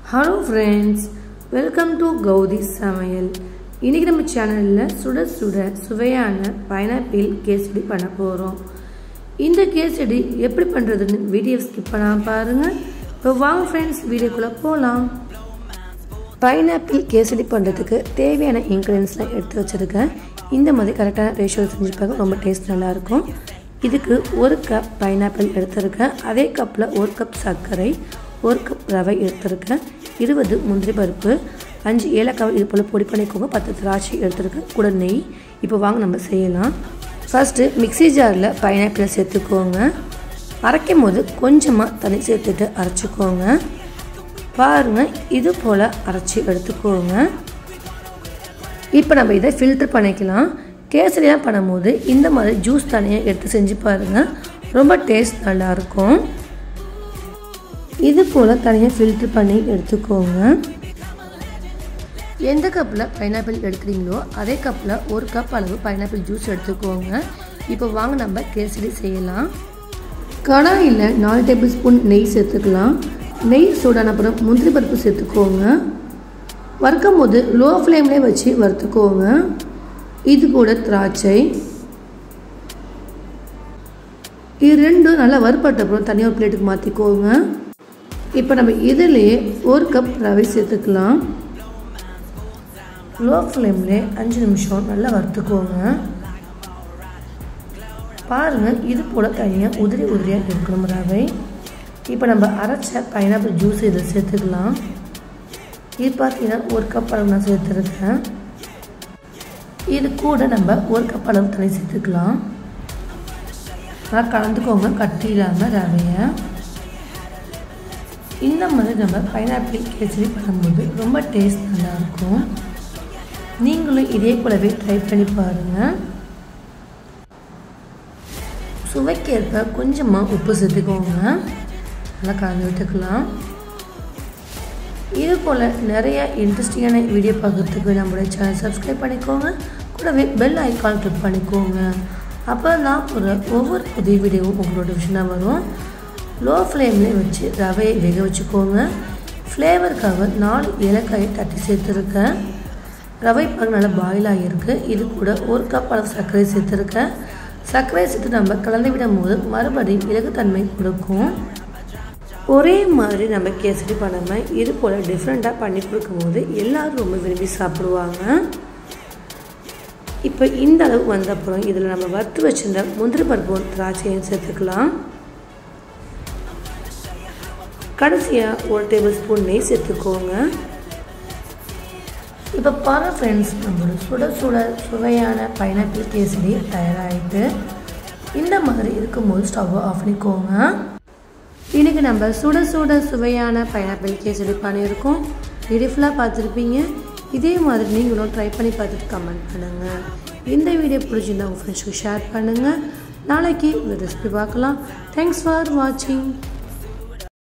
hello friends welcome to Gowthi சமையல் இன்றைக்கி நம்ம சேனலில் சுட சுட சுவையான பைனாப்பிள் கேசரி பண்ண போகிறோம் இந்த கேசரி எப்படி பண்ணுறதுன்னு வீடியோ ஸ்கிப் பண்ணாமல் பாருங்கள் இப்போ வாங்க ஃப்ரெண்ட்ஸ் வீடியோக்குள்ளே போகலாம் பைனாப்பிள் கேசரி பண்ணுறதுக்கு தேவையான இன்க்ரீடியன்ஸ்லாம் எடுத்து வச்சுருக்கேன் இந்த மாதிரி கரெக்டான ரேஷியோ செஞ்சுப்பாங்க ரொம்ப டேஸ்ட் நல்லாயிருக்கும் இதுக்கு ஒரு கப் பைனாப்பிள் எடுத்திருக்கேன் அதே கப்பில் ஒரு கப் சர்க்கரை ஒரு கப் ரவை எடுத்திருக்கேன் இருபது முந்திரி பருப்பு அஞ்சு ஏலக்காய் இது போல் பொடி பண்ணிக்கோங்க பத்து திராட்சை எடுத்திருக்கேன் கூட நெய் இப்போ வாங்க நம்ம செய்யலாம் ஃபஸ்ட்டு மிக்சி ஜாரில் பைனாப்பிளை சேர்த்துக்கோங்க அரைக்கும் போது கொஞ்சமாக தண்ணி சேர்த்துட்டு அரைச்சிக்கோங்க பாருங்கள் இது போல் அரைச்சி எடுத்துக்கோங்க இப்போ நம்ம இதை ஃபில்ட்ரு பண்ணிக்கலாம் கேசரியாக பண்ணும்போது இந்த மாதிரி ஜூஸ் தனியாக எடுத்து செஞ்சு பாருங்கள் ரொம்ப டேஸ்ட் நல்லாயிருக்கும் இது போல் தனியாக ஃபில்ட்ரு பண்ணி எடுத்துக்கோங்க எந்த கப்பில் பைனாப்பிள் எடுக்கிறீங்களோ அதே கப்பில் ஒரு கப் அளவு பைனாப்பிள் ஜூஸ் எடுத்துக்கோங்க இப்போ வாங்க நம்ம கேசரி செய்யலாம் கடாயில் நாலு டேபிள் ஸ்பூன் நெய் சேர்த்துக்கலாம் நெய் சூடான அப்புறம் முந்திரி பருப்பு சேர்த்துக்கோங்க வறுக்கும் போது லோ ஃப்ளேம்லேயே வச்சு வறுத்துக்கோங்க இது கூட திராட்சை இது ரெண்டும் நல்லா வறுப்பட்ட அப்புறம் தனியாக ஒரு பிளேட்டுக்கு மாற்றிக்கோங்க இப்போ நம்ம இதிலேயே ஒரு கப் ரவை சேர்த்துக்கலாம் லோ ஃப்ளேம்லேயே அஞ்சு நிமிஷம் நல்லா வறுத்துக்கோங்க பாருங்கள் இது போல் தனியாக உதிரி உதிரியாக இருக்கணும் ரவை இப்போ நம்ம அரைச்ச பைனாப்பிள் ஜூஸ் இதில் சேர்த்துக்கலாம் இது பார்த்தீங்கன்னா ஒரு கப் அளவு நான் சேர்த்துருக்கேன் இது கூட நம்ம ஒரு கப் அளவு தண்ணி சேர்த்துக்கலாம் நல்லா கலந்துக்கோங்க கட்டி இல்லாமல் ரவையை இந்த மாதிரி நம்ம பைனாப்பிள் கேசரி பண்ணும்போது ரொம்ப டேஸ்ட் நல்லாயிருக்கும் நீங்களும் இதே போலவே ட்ரை பண்ணி பாருங்கள் சுவைக்கேற்ப கொஞ்சமாக உப்பு சேர்த்துக்கோங்க நல்லா கலந்து விட்டுக்கலாம் இது போல் நிறைய இன்ட்ரெஸ்டிங்கான வீடியோ பார்க்குறதுக்கு நம்மளுடைய சேனல் சப்ஸ்கிரைப் பண்ணிக்கோங்க கூடவே பெல் ஐக்கான் கிளிக் பண்ணிக்கோங்க அப்போ நான் ஒரு ஒவ்வொரு புதிய வீடியோவும் உங்களோட விஷயம் வரும் லோ ஃப்ளேம்லேயே வச்சு ரவையை வேக வச்சுக்கோங்க ஃப்ளேவருக்காக நாலு ஏலக்காயை தட்டி சேர்த்துருக்கேன் ரவை பாருங்க நல்லா பாயில் ஆகியிருக்கு இது கூட ஒரு கப் அளவு சர்க்கரை சேர்த்துருக்கேன் சர்க்கரை சேர்த்து நம்ம கலந்து விடும் போது மறுபடியும் இலகுத்தன்மை கொடுக்கும் ஒரே மாதிரி நம்ம கேசரி பண்ணாமல் இது போல் டிஃப்ரெண்ட்டாக பண்ணி கொடுக்கும்போது எல்லோரும் ரொம்ப விரும்பி சாப்பிடுவாங்க இப்போ இந்த அளவு வந்த அப்புறம் இதில் நம்ம வறுத்து வச்சுருந்த முந்திரி பருப்பு திராட்சையும் சேர்த்துக்கலாம் கடைசியாக ஒரு டேபிள் ஸ்பூன் நெய் சேர்த்துக்கோங்க இப்போ பாரு ஃப்ரெண்ட்ஸ் நம்மளோட சுட சுட சுவையான பைனாப்பிள் கேசரி தயாராகிட்டு இந்த மாதிரி இருக்கும்போது ஸ்டவ்வை ஆஃப் பண்ணிக்கோங்க இன்றைக்கி நம்ம சுட சுட சுவையான பைனாப்பிள் கேசரி பண்ணியிருக்கோம் வீடியோ ஃபுல்லாக பார்த்துருப்பீங்க இதே மாதிரி நீங்களும் ட்ரை பண்ணி பார்த்துட்டு கமெண்ட் பண்ணுங்கள் இந்த வீடியோ பிடிச்சிருந்தா உங்கள் ஃப்ரெண்ட்ஸ்க்கு ஷேர் பண்ணுங்கள் நாளைக்கு இந்த ரெசிபி பார்க்கலாம் தேங்க்ஸ் ஃபார் வாட்சிங்